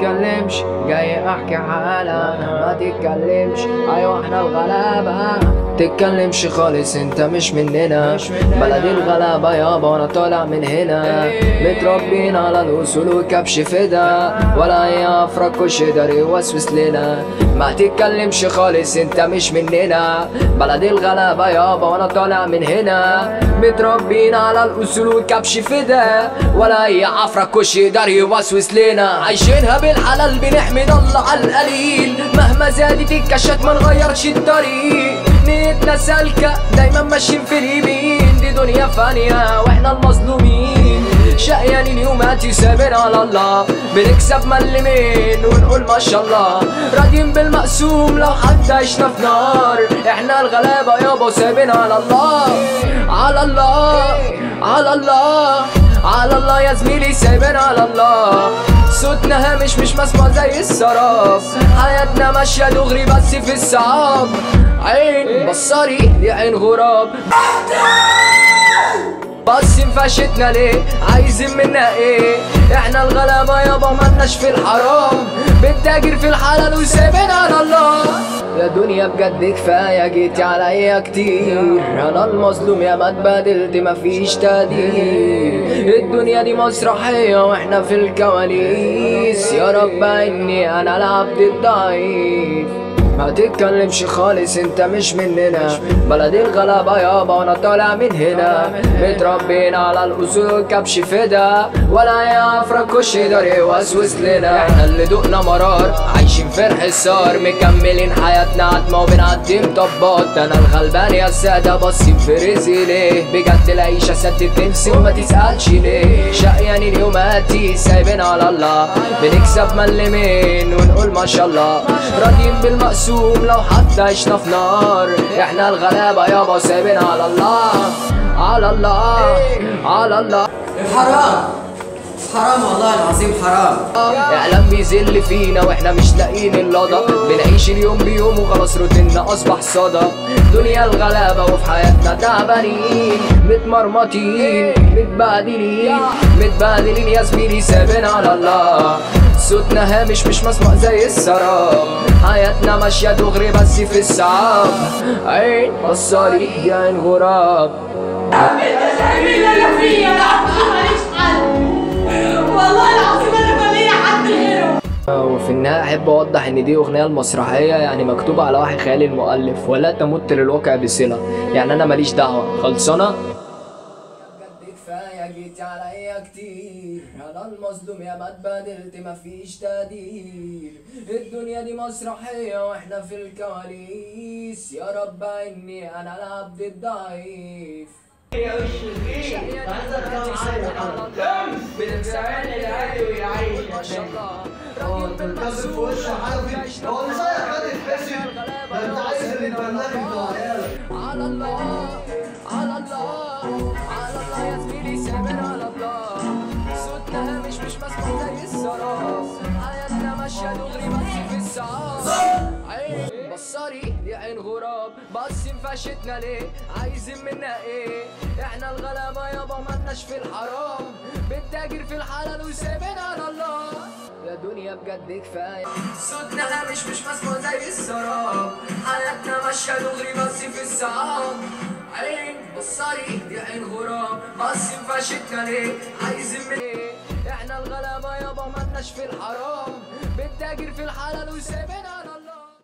تتكلمش جاي احكي حالة ما تتكلمش ايوه احنا الغلابة تتكلمش خالص انت مش مننا بلد الغلابة يابا وانا طالع من هنا متربين على الاصول وكبش فدا ولا يفرق وش دار يوسوس لنا ما تتكلمش خالص انت مش مننا بلد الغلابة يابا وانا طالع من هنا متربين على الاصول وكبش فدا ولا اي عفرة كش يقدر يوسوس لنا عايشينها بالحلال بنحمد الله على القليل مهما زادت الكشات ما نغيرش الطريق نيتنا سالكة دايما ماشيين في اليمين دي دنيا فانية واحنا المظلومين شقيانين يوماتي سابين على الله بنكسب ملمين ونقول ما شاء الله راضيين بالمقسوم لو حتى عشنا في نار احنا الغلابة يابا وسابين على الله على الله على الله على الله يا زميلي سايبين على الله صوتنا هامش مش مسموع زي السراب حياتنا ماشية دغري بس في الصعاب عين بصري يا عين غراب بس فشتنا ليه عايزين منا ايه احنا الغلابة يابا مالناش في الحرام بنتاجر في الحلال وسايبين على الله يا دنيا بجد كفاية جيتي عليا كتير انا المظلوم يا ما اتبادلت مفيش تقدير الدنيا دي مسرحية واحنا في الكواليس يا رب اني انا العبد الضعيف ما تتكلمش خالص انت مش مننا بلد الغلابة يابا وانا طالع من هنا متربين على الاصول كبش فدا ولا يفرق وش يقدر يوسوس لنا احنا اللي دقنا مرار عايشين في الحصار مكملين حياتنا عتمة وبنعدي مطبات انا الغلبان يا السادة باصين في رزقي ليه بجد العيشة سدت نفسي وما تسألش ليه شقيانين يوماتي سايبين على الله بنكسب ملمين ونقول ما شاء الله راضيين بالمقسوم لو حتى عشنا في نار احنا الغلابة يابا سايبين على الله على الله على الله حرام حرام والله العظيم حرام اعلام بيذل فينا واحنا مش لاقيين اللضا بنعيش اليوم بيوم وخلاص روتيننا اصبح صدى دنيا الغلابة وفي حياتنا تعبانين متمرمطين متبهدلين متبهدلين يا زميلي سابين على الله صوتنا هامش مش مسموع زي السراب حياتنا ماشية دغري بس في الصعاب عين بصاري يا عين غراب المسامير اللي انا فيها انا ماليش حل والله العظيم انا ما ليا حد غيره وفي النهاية أحب أوضح إن دي أغنية المسرحية يعني مكتوبة على وحي خيال المؤلف ولا تمت للواقع بصلة يعني أنا ماليش دعوة خلصانة بجد كفاية جيت عليا كتير أنا المظلوم يا ما اتبادلت مفيش تقدير الدنيا دي مسرحية وإحنا في الكواليس يا رب إني أنا العبد الضعيف يا وش الخير عايزك كم عايز بتسأل العادي ويعيش ما شاء الله هو انت بتكذب في وش حرفي هو ازاي خد يتحسب ده انت عايز اللي يبلغك بعيالك على الله على الله على الله يا زميلي سامر على الله صوتنا مش مش مسموع زي السراب حياتنا ماشية دغري بس في الصعاب عين بصري يا عين غراب بس فشتنا ليه عايزين منا ايه احنا الغلابة يابا مالناش في الحرام بنتاجر في الحلال وسايبين على الله يا دنيا بجد كفاية صوتنا مش مش مسموع زي السراب حياتنا ماشية دغري بس في الصعاب عين بصري يا عين غراب بس فشتنا ليه عايزين من ايه احنا الغلابة يابا مالناش في الحرام بنتاجر في الحلال وسايبين على